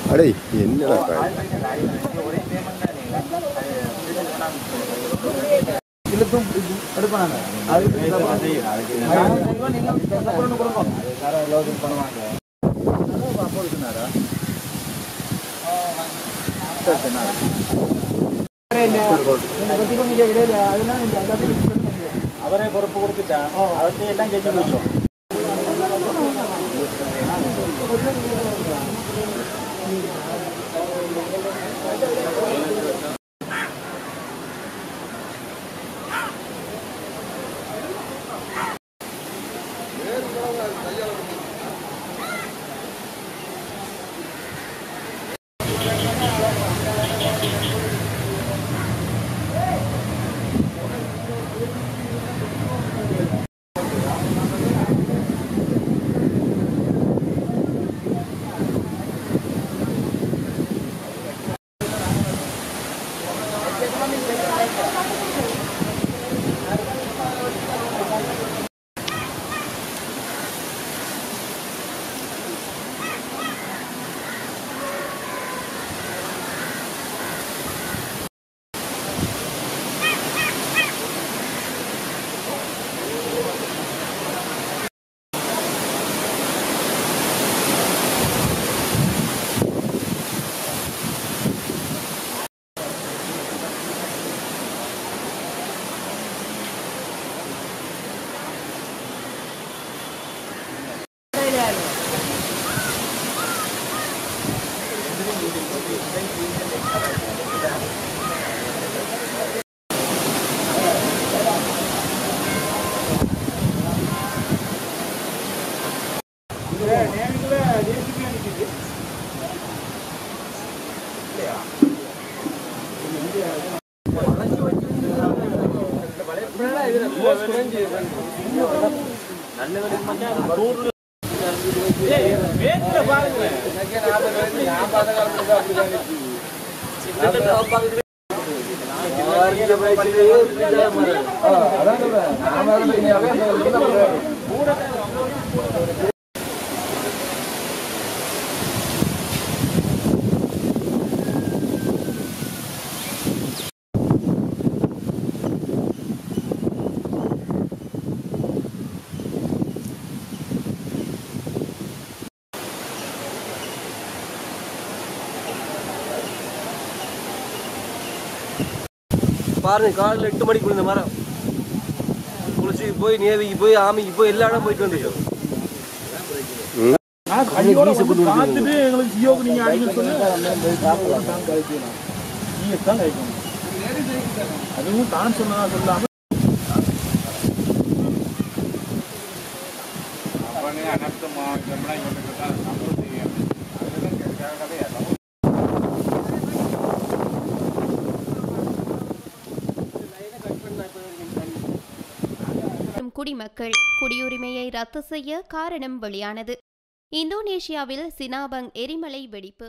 அடே என்னடா காய் இழுத்தும் எடுப்பாங்க അവരെ പുറപ്പ് കൊടുത്തിട്ടാ അവർക്ക് എല്ലാം കഴിഞ്ഞു വെച്ചോ பாருங்க காலையில் எட்டு மணிக்கு இந்த மரம் குளிச்சுக்கு போய் நேவிக்கு போய் ஆமிக்கு போய் எல்லா இடம் போயிட்டு வந்துட்டோம் பார்த்துட்டு எங்களுக்கு ஜியோக்கு நீங்க அடிக்க சொல்லி நீங்க தான் കഴിக்கணும் அதுவும் தான் சொன்னதா சொல்லாம மற்றும் குடிமக்கள் குடியுரிமையை ரத்து செய்ய காரணம் வெளியானது இந்தோனேஷியாவில் சினாபங் எரிமலை வெடிப்பு